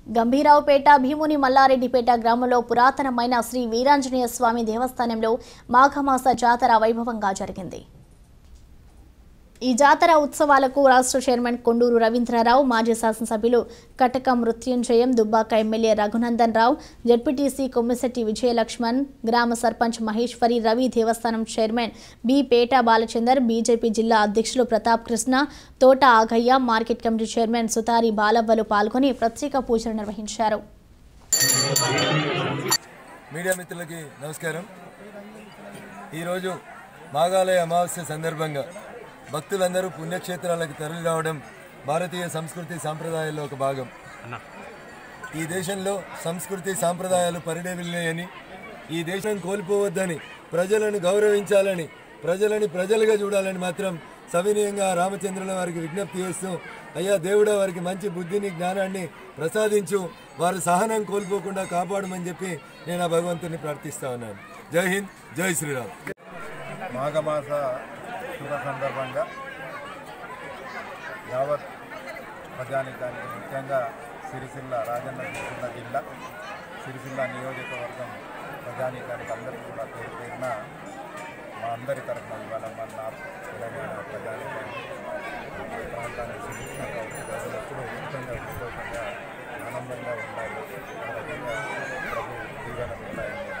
గంభీరావుపేట భీముని మల్లారెడ్డిపేట గ్రామంలో పురాతనమైన శ్రీ వీరాంజనేయ స్వామి దేవస్థానంలో మాఘమాస జాతర వైభవంగా జరిగింది ఈ జాతర ఉత్సవాలకు రాష్ట్ర చైర్మన్ కొండూరు రవీంద్రరావు మాజీ శాసనసభ్యులు కటక మృత్యుంజయం దుబ్బాక ఎమ్మెల్యే రఘునందన్ రావు జడ్పీటీసీ కొమ్మిశెట్టి విజయలక్ష్మణ్ గ్రామ సర్పంచ్ మహేశ్వరి రవి దేవస్థానం chairman B Peta Balachander BJP జిల్లా అధ్యక్షులు Pratap Krishna Thota Agaiah market committee chairman Suthari బాలవ్వలు పాల్గొని ప్రత్యేక పూజలు నిర్వహించారు మీడియా మిత్రులకి నమస్కారం ఈరోజు మాఘాలయ అమావాస్య సందర్భంగా భక్తులందరూ పుణ్యక్షేత్రాలకు తరలి రావడం భారతీయ సంస్కృతి సాంప్రదాయాల్లో ఒక భాగం ఈ దేశంలో సంస్కృతి సాంప్రదాయాలు పరిడవిల్లాయని ఈ దేశం కోల్పోవద్దని ప్రజలను గౌరవించాలని ప్రజలని ప్రజలుగా చూడాలని మాత్రం సవినయంగా రామచంద్రుల వారికి విజ్ఞప్తి చేస్తూ అయ్యా దేవుడా వారికి మంచి బుద్ధిని జ్ఞానాన్ని ప్రసాదించు వారు సహనం కోల్పోకుండా కాపాడమని చెప్పి నేను ఆ భగవంతుని ప్రార్థిస్తా ఉన్నాను జై హింద్ జై శ్రీరామ్ మాఘమాస శుభ సందర్భంగా యావత్ ప్రజానికానికి ముఖ్యంగా సిరిసిల్ల రాజన్న సిరిసిల్ల జిల్లా సిరిసిల్ల నియోజకవర్గం ప్రజానికానికి అందరికీ కూడా పేరు పేరున మా అందరి తరఫున ఇవాళ మన నా తెలంగాణ ప్రజానికాన్ని ఈ ప్రాంతాన్ని సుభిక్షంగా ప్రజలు ఎప్పుడూ ముఖ్యంగా సంతోషంగా ఆనందంగా ఉండాలి ఆ రకంగా ప్రభు దీవెన ఉంటాయని